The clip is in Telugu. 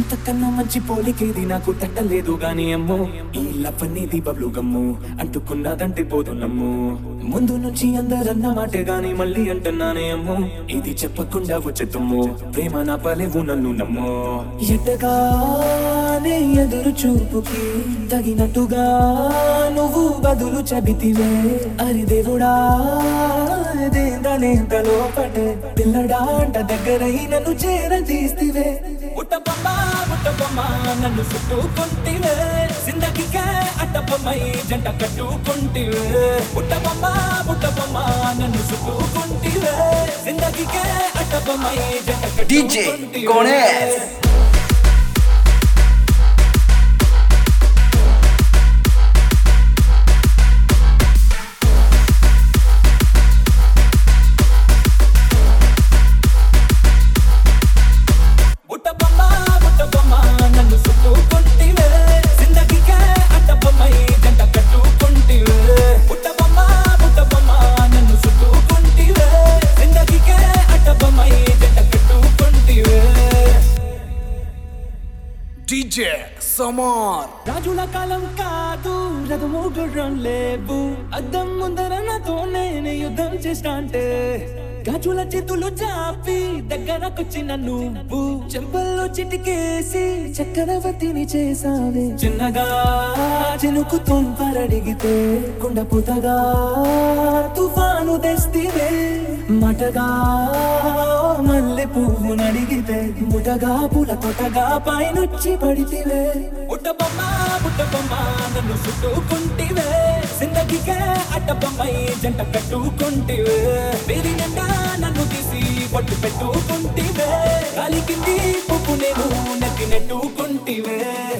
ఇంతకన్నా మంచి పోలికేది నాకు తట్టలేదు గాని అమ్మో ఈ లవ్ అనేది బబ్లు గమ్ము అంటుకున్నదంటే పోదు నమ్ము ముందు నుంచి అందరన్న మాటే గాని మళ్ళీ అంటున్నానే అమ్మో ఇది చెప్పకుండా వచ్చే తుమ్ము ప్రేమ నా పలేవు నన్ను నమ్ము ఎట్టగానే ఎదురు చూపుకి తగినట్టుగా నువ్వు బదులు చెబితివే అరి దేవుడా దేందనేంత లోపటే పిల్లడా అంట దగ్గరై నన్ను చేరదీస్తివే ఉట్టబొమ్మ ఉట్టబొమ్మ నన్ను చుట్టుకుంటివే జిందగీకే అట్టబొమ్మై జంట కట్టుకుంటివే ఉట్టబొమ్మ ఉట్టబొమ్మ నన్ను చుట్టుకుంటివే జిందగీకే అట్టబొమ్మై జంట DJ కట్టుకుంటివే Gones. బుట్టబొమ్మ బుట్టబొమ్మ నన్ను చుట్టుకుంటివే జిందగీకే అట్టబొమ్మై జంట కట్టుకుంటివే బుట్టబొమ్మ బుట్టబొమ్మ నన్ను చుట్టుకుంటివే జిందగీకే అట్టబొమ్మై జంట కట్టుకుంటివే DJ Samar. రాజుల కాలం కాదు రథము గుర్రం లేవు అద్దం ముందర నాతో నేను యుద్ధం చేస్తా అంటే గాజుల చేతులు చాపి దగ్గరకొచ్చిన నువ్వు చెంపల్లో చిటికేసి చక్రవర్తిని చేసావే చిన్నగా చినుకు తుంపరడిగితే కుండపుతగా తుఫాను తెస్తివే మటగా మల్లె పువ్వు నడిగితే ముటగా పుల తొటగా పైనొచ్చి పడితివే బుట్టబొమ్మ బుట్టబొమ్మ నన్ను చుట్టుకుంటివే జిందగీకే అట్టబొమ్మై జంట కట్టుకుంటివే వేది నిండా నన్ను తీసి పట్టు పెట్టుకుంటివే గాలి కింది పువ్వు నేను నెత్తి నెట్టుకుంటివే